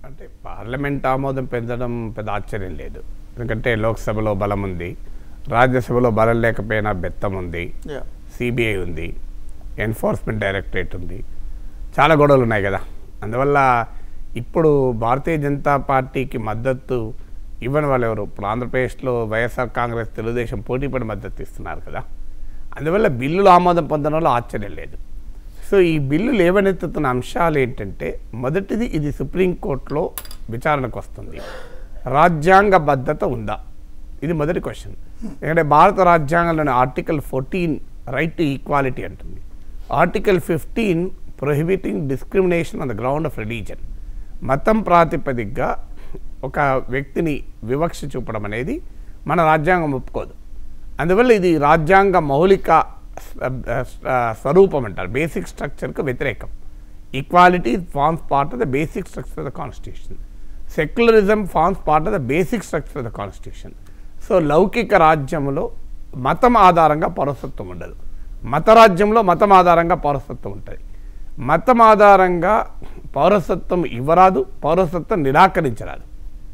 అంటే పార్లమెంట్ ఆమోదం పెంచడం పెద్ద ఆశ్చర్యం లేదు ఎందుకంటే లోక్సభలో బలం ఉంది రాజ్యసభలో బలం లేకపోయినా బెత్తం ఉంది యా సిబిఐ ఉంది ఎన్ఫోర్స్మెంట్ డైరెక్టరేట్ ఉంది చాలా గొడవలు ఉన్నాయి కదా అందువల్ల ఇప్పుడు భారతీయ జనతా పార్టీకి మద్దతు ఇవ్వని వాళ్ళు ఎవరు ఇప్పుడు ఆంధ్రప్రదేశ్లో వైఎస్ఆర్ కాంగ్రెస్ తెలుగుదేశం పోటీపడి మద్దతు ఇస్తున్నారు కదా అందువల్ల బిల్లులు ఆమోదం పొందడంలో ఆశ్చర్యం లేదు సో ఈ బిల్లు లేవనెత్తుతున్న అంశాలు ఏంటంటే మొదటిది ఇది సుప్రీంకోర్టులో విచారణకు వస్తుంది రాజ్యాంగ బద్ధత ఉందా ఇది మొదటి క్వశ్చన్ ఎందుకంటే భారత రాజ్యాంగంలోని article fourteen right to equality అంటుంది article fifteen prohibiting discrimination on the ground of religion మతం ప్రాతిపదికగా ఒక వ్యక్తిని వివక్ష చూపడం అనేది మన రాజ్యాంగం ఒప్పుకోదు అందువల్ల ఇది రాజ్యాంగ మౌలిక స్వ- ఆ, స్వరూపం అంటారు బేసిక్ స్ట్రక్చర్కు వ్యతిరేకం equality forms part of the basic structure of the constitution secularism forms part of the basic structure of the constitution so లౌకిక రాజ్యంలో మతం ఆధారంగా పౌరసత్వం ఉండదు మత రాజ్యంలో మతం ఆధారంగా పౌరసత్వం ఉంటుంది మతం ఆధారంగా పౌరసత్వం ఇవ్వరాదు పౌరసత్వం నిరాకరించరాదు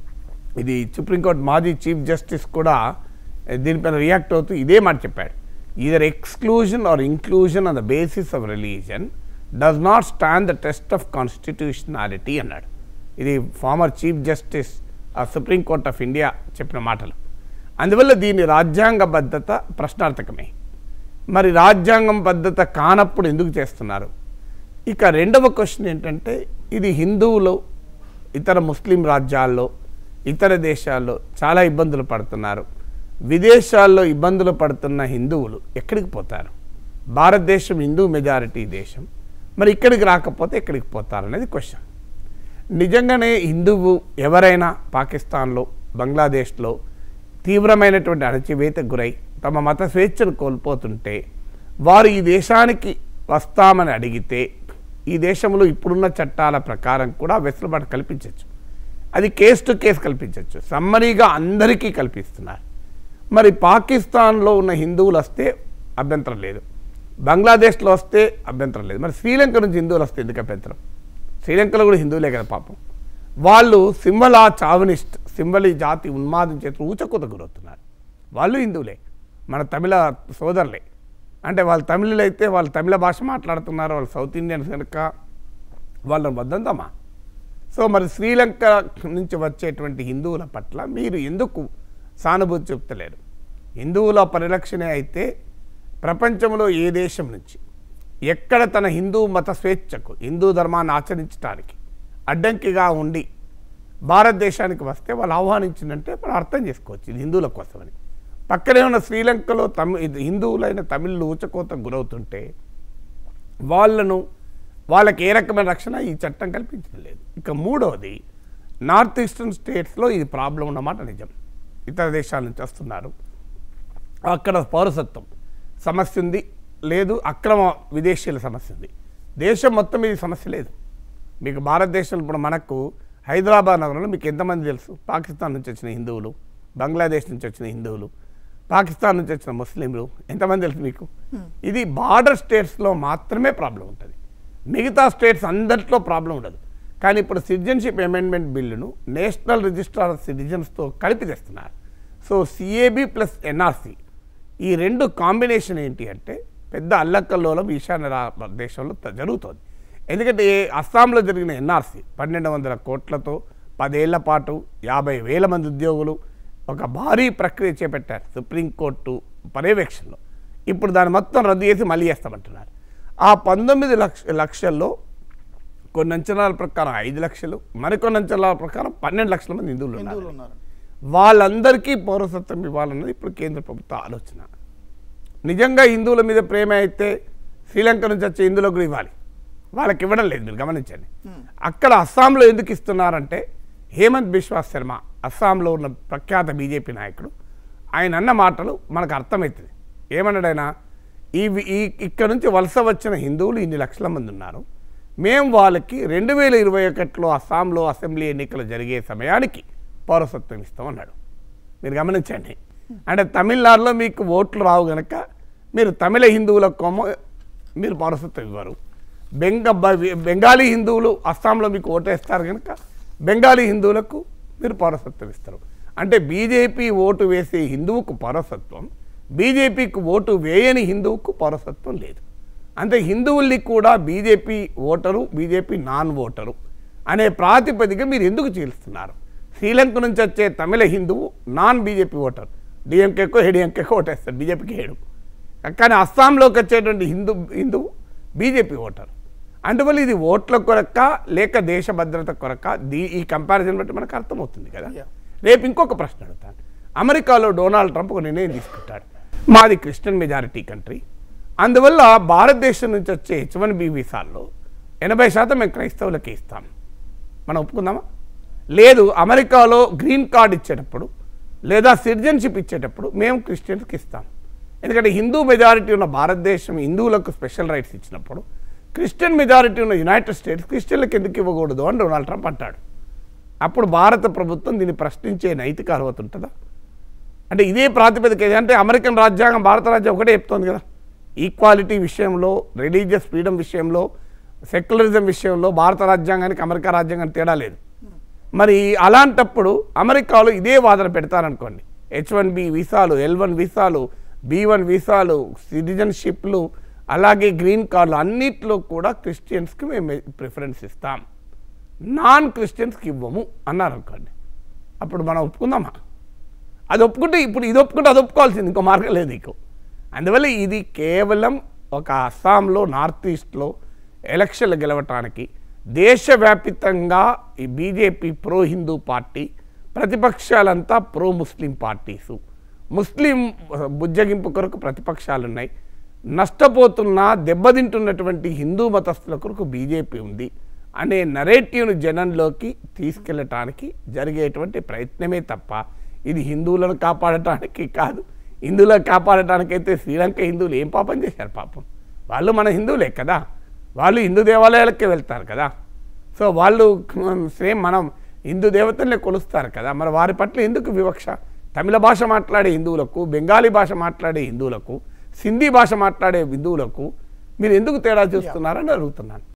ఇది సుప్రీంకోర్టు మాజీ చీఫ్ జస్టిస్ కూడా eh, దీనిపైన రియాక్ట్ అవుతూ ఇదే మాట చెప్పాడు either exclusion or inclusion on the basis of religion does not stand the test of constitutionality అన్నాడు ఇది former chief justice of supreme court of India చెప్పిన మాటలు అందువల్ల దీని రాజ్యాంగ బద్ధత ప్రశ్నార్థకమే మరి రాజ్యాంగం బద్ధత కానప్పుడు ఎందుకు చేస్తున్నారు ఇక రెండవ క్వశ్చన్ ఏంటంటే ఇది హిందువులు ఇతర ముస్లిం రాజ్యాల్లో ఇతర దేశాల్లో చాలా ఇబ్బందులు పడుతున్నారు విదేశాల్లో ఇబ్బందులు పడుతున్న హిందువులు ఎక్కడికి పోతారు భారతదేశం హిందూ మెజారిటీ దేశం మరి ఇక్కడికి రాకపోతే ఎక్కడికి పోతారు అనేది క్వశ్చన్ నిజంగానే హిందువు ఎవరైనా పాకిస్తాన్లో బంగ్లాదేశ్లో తీవ్రమైనటువంటి అణచివేతకు గురై తమ మత స్వేచ్ఛను కోల్పోతుంటే వారు ఈ దేశానికి వస్తామని అడిగితే ఈ దేశంలో ఇప్పుడున్న చట్టాల ప్రకారం కూడా వెసులుబాటు కల్పించవచ్చు అది కేసు టు కేసు కల్పించవచ్చు సమ్మరీగా అందరికీ కల్పిస్తున్నారు మరి పాకిస్తాన్లో ఉన్న హిందువులు వస్తే అభ్యంతరం లేదు బంగ్లాదేశ్లో వస్తే అభ్యంతరం లేదు మరి శ్రీలంక నుంచి హిందువులు వస్తే ఎందుకు అభ్యంతరం శ్రీలంకలో కూడా హిందువులే కదా పాపం వాళ్ళు సింబలా చావనిస్ట్ సింబలి జాతి ఉన్మాదం చేత ఊచకూత గురవుతున్నారు వాళ్ళు హిందువులే మన తమిళ సోదరులే అంటే వాళ్ళు తమిళులు అయితే వాళ్ళు తమిళ భాష మాట్లాడుతున్నారు వాళ్ళు సౌత్ ఇండియన్స్ కనుక వాళ్ళని వద్దందమ్మా సో మరి శ్రీలంక నుంచి వచ్చేటువంటి హిందువుల పట్ల మీరు ఎందుకు సానుభూతి చూపుతలేరు హిందువుల పరిరక్షణే అయితే ప్రపంచంలో ఏ దేశం నుంచి ఎక్కడ తన హిందూ మత స్వేచ్ఛకు హిందూ ధర్మాన్ని ఆచరించడానికి అడ్డంకిగా ఉండి భారతదేశానికి వస్తే వాళ్ళు ఆహ్వానించిందంటే మనం అర్థం చేసుకోవచ్చు ఇది హిందువుల కోసమని పక్కనే ఉన్న శ్రీలంకలో తమి ఇది హిందువులైన తమిళులు ఊచకోత గురవుతుంటే వాళ్ళను వాళ్ళకి ఏ రకమైన రక్షణ ఈ చట్టం కల్పించడం లేదు ఇక మూడవది నార్త్ ఈస్టర్న్ స్టేట్స్లో ఇది ప్రాబ్లం ఉన్నమాట నిజం ఇతర దేశాల నుంచి వస్తున్నారు అక్కడ పౌరసత్వం సమస్య ఉంది లేదు అక్రమ విదేశీయుల సమస్య ఉంది దేశం మొత్తం ఇది సమస్య లేదు మీకు భారతదేశంలో ఇప్పుడు మనకు హైదరాబాద్ నగరంలో మీకు ఎంతమంది తెలుసు పాకిస్తాన్ నుంచి వచ్చిన హిందువులు బంగ్లాదేశ్ నుంచి వచ్చిన హిందువులు పాకిస్తాన్ నుంచి వచ్చిన ముస్లింలు ఎంతమంది తెలుసు మీకు ఇది బార్డర్ స్టేట్స్లో మాత్రమే ప్రాబ్లం ఉంటుంది మిగతా స్టేట్స్ అందరిలో ప్రాబ్లం ఉండదు కానీ ఇప్పుడు సిటిజన్షిప్ అమెండ్మెంట్ బిల్లును నేషనల్ రిజిస్టర్ ఆఫ్ సిటిజన్స్తో కలిపి తెస్తున్నారు సో సిఏబి ప్లస్ ఎన్ఆర్సి ఈ రెండు కాంబినేషన్ ఏంటి అంటే పెద్ద అల్లకల్లోలం ఈశాన్య రా- దేశంలో త- జరుగుతోంది ఎందుకంటే ఏ- అస్సాంలో జరిగిన ఎన్ఆర్సి పన్నెండు వందల కోట్లతో పదేళ్ల పాటు యాభై వేల మంది ఉద్యోగులు ఒక భారీ ప్రక్రియ చేపట్టారు సుప్రీంకోర్టు పర్యవేక్షణలో ఇప్పుడు దాన్ని మొత్తం రద్దు చేసి మళ్ళీ చేస్తామంటున్నారు ఆ పంతొమ్మిది లక్ష లక్షల్లో కొన్ని అంచనాల ప్రకారం ఐదు లక్షలు మరికొన్ని అంచనాల ప్రకారం పన్నెండు లక్షల మంది హిందువులు ఉన్నారు హిందువులు ఉన్నారు వాళ్ళందరికీ పౌరసత్వం ఇవ్వాలన్నది ఇప్పుడు కేంద్ర ప్రభుత్వ ఆలోచన నిజంగా హిందువుల మీద ప్రేమ అయితే శ్రీలంక నుంచి వచ్చే హిందువులకు కూడా ఇవ్వాలి వాళ్ళకి ఇవ్వడం లేదు మీరు గమనించండి అక్కడ అస్సాంలో ఎందుకు ఇస్తున్నారంటే హేమంత్ బిశ్వాస్ శర్మ అస్సాంలో ఉన్న ప్రఖ్యాత బీజేపీ నాయకుడు ఆయన అన్న మాటలు మనకు అర్థమవుతుంది ఏమన్నాడు ఆయన ఈ ఈ ఇక్కడ నుంచి వలస వచ్చిన హిందువులు ఇన్ని లక్షల మంది ఉన్నారు మేము వాళ్ళకి రెండు వేల ఇరవై ఒకటిలో అస్సాంలో అసెంబ్లీ ఎన్నికలు జరిగే సమయానికి పౌరసత్వం ఇస్తామన్నాడు మీరు గమనించండి అంటే తమిళనాడులో మీకు ఓట్లు రావు గనక మీరు తమిళ హిందువుల కొమ్మ మీరు పౌరసత్వం ఇవ్వరు బెంగ బ- బెంగాలీ హిందువులు అస్సాంలో మీకు ఓటేస్తారు కనుక బెంగాలీ హిందువులకు మీరు పౌరసత్వం ఇస్తారు అంటే బీజేపీ ఓటు వేసే హిందువుకు పౌరసత్వం బీజేపీకి ఓటు వేయని హిందువుకు పౌరసత్వం లేదు అంటే హిందువుల్ని కూడా BJP voter BJP non voter అనే ప్రాతిపదిక మీరు ఎందుకు చీలుస్తున్నారు శ్రీలంక నుంచి వచ్చే తమిళ హిందువు నాన్ బీజేపీ ఓటర్ డిఎంకేకో హెడిఎంకేకో ఓటేస్తారు బీజేపీకి హేడు కానీ అస్సాంలోకి వచ్చేటువంటి హిందూ హిందువు బీజేపీ ఓటర్ అందువల్ల ఇది ఓట్ల కొరక లేక దేశ భద్రత కొరక దీ ఈ కంపారిజన్ బట్టి మనకు అర్థమవుతుంది కదా Yeah. రేపు ఇంకొక ప్రశ్న అడుగుతాను అమెరికాలో డొనాల్డ్ ట్రంప్ ఒక నిర్ణయం తీసుకుంటాడు మాది క్రిస్టియన్ మెజారిటీ కంట్రీ అందువల్ల భారతదేశం నుంచి వచ్చే హెచ్ వన్ బి వీసాల్లో ఎనభై శాతం మేము క్రైస్తవులకి ఇస్తాం మనం ఒప్పుకుందామా లేదు అమెరికాలో గ్రీన్ కార్డ్ ఇచ్చేటప్పుడు లేదా సిటిజన్షిప్ ఇచ్చేటప్పుడు మేము క్రిస్టియన్స్కి ఇస్తాం ఎందుకంటే హిందూ మెజారిటీ ఉన్న భారతదేశం హిందువులకు స్పెషల్ రైట్స్ ఇచ్చినప్పుడు క్రిస్టియన్ మెజారిటీ ఉన్న యునైటెడ్ స్టేట్స్ క్రిస్టియన్లకు ఎందుకు ఇవ్వకూడదు అని డొనాల్డ్ ట్రంప్ అంటాడు అప్పుడు భారత ప్రభుత్వం దీన్ని ప్రశ్నించే నైతిక అర్హత ఉంటుందా అంటే ఇదే ప్రాతిపదిక అంటే అమెరికన్ రాజ్యాంగం భారత రాజ్యం ఒకటే చెప్తోంది కదా ఈక్వాలిటీ విషయంలో రిలీజియస్ ఫ్రీడమ్ విషయంలో సెక్యులరిజం విషయంలో భారత రాజ్యాంగానికి అమెరికా రాజ్యాంగానికి తేడా లేదు మరి అలాంటప్పుడు అమెరికాలో ఇదే వాదన పెడతారనుకోండి హెచ్ వన్ బి వీసాలు ఎల్ వన్ వీసాలు బి వన్ వీసాలు సిటిజన్షిప్లు అలాగే గ్రీన్ కార్డులు అన్నిట్లో కూడా క్రిస్టియన్స్కి మేము ప్రిఫరెన్స్ ఇస్తాం నాన్ క్రిస్టియన్స్కి ఇవ్వము అన్నారు అనుకోండి అప్పుడు మనం ఒప్పుకుందామా అది ఒప్పుకుంటే ఇప్పుడు ఇది ఒప్పుకుంటే అది ఒప్పుకోవాల్సింది ఇంకో మార్గం లేదు నీకు అందువల్ల ఇది కేవలం ఒక అస్సాంలో నార్త్ ఈస్ట్లో ఎలక్షన్లు గెలవటానికి దేశవ్యాపితంగా ఈ బీజేపీ ప్రో హిందూ పార్టీ ప్రతిపక్షాలంతా ప్రో ముస్లిం పార్టీసు ముస్లిం బుజ్జగింపు కొరకు ప్రతిపక్షాలు ఉన్నాయి నష్టపోతున్న దెబ్బతింటున్నటువంటి హిందూ మతస్థుల కొరకు బీజేపీ ఉంది అనే నరేటివ్ను జనంలోకి తీసుకెళ్ళటానికి జరిగేటువంటి ప్రయత్నమే తప్ప ఇది హిందువులను కాపాడటానికి కాదు హిందువులను కాపాడటానికైతే శ్రీలంక హిందువులు ఏం పాపం చేశారు పాపం వాళ్ళు మన హిందువులే కదా వాళ్ళు హిందూ దేవాలయాలకే వెళ్తారు కదా సో వాళ్ళు సేమ్ మనం హిందూ దేవతలనే కొలుస్తారు కదా మరి వారి పట్ల ఎందుకు వివక్ష తమిళ భాష మాట్లాడే హిందువులకు బెంగాలీ భాష మాట్లాడే హిందువులకు సింధీ భాష మాట్లాడే హిందువులకు మీరు ఎందుకు తేడా చూస్తున్నారని అడుగుతున్నాను